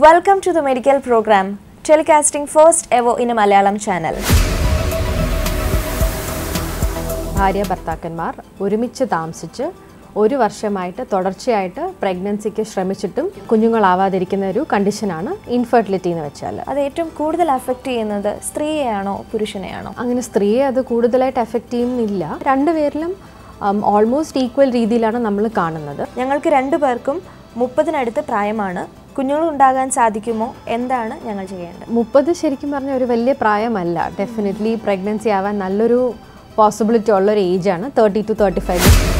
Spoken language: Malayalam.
Welcome to the medical program, telecasting first ever in a Malayalam channel. ഭാര്യ ഭർത്താക്കന്മാർ ഒരുമിച്ച് താമസിച്ച് ഒരു വർഷമായിട്ട് തുടർച്ചയായിട്ട് പ്രഗ്നൻസിക്ക് ശ്രമിച്ചിട്ടും കുഞ്ഞുങ്ങളാവാതിരിക്കുന്ന ഒരു കണ്ടീഷനാണ് ഇൻഫെർട്ടിലിറ്റി എന്ന് വെച്ചാൽ അത് ഏറ്റവും കൂടുതൽ അഫക്റ്റ് ചെയ്യുന്നത് സ്ത്രീയെയാണോ പുരുഷനെയാണോ അങ്ങനെ സ്ത്രീയെ അത് കൂടുതലായിട്ട് എഫക്റ്റ് ചെയ്യുന്നില്ല രണ്ടുപേരിലും ഓൾമോസ്റ്റ് ഈക്വൽ രീതിയിലാണ് നമ്മൾ കാണുന്നത് ഞങ്ങൾക്ക് രണ്ടു പേർക്കും മുപ്പതിനടുത്ത് പ്രായമാണ് കുഞ്ഞുങ്ങൾ ഉണ്ടാകാൻ സാധിക്കുമോ എന്താണ് ഞങ്ങൾ ചെയ്യേണ്ടത് മുപ്പത് ശരിക്കും പറഞ്ഞാൽ ഒരു വലിയ പ്രായമല്ല ഡെഫിനറ്റ്ലി പ്രഗ്നൻസി ആവാൻ നല്ലൊരു പോസിബിലിറ്റി ഉള്ളൊരു ഏജാണ് തേർട്ടി ടു തേർട്ടി ഫൈവ്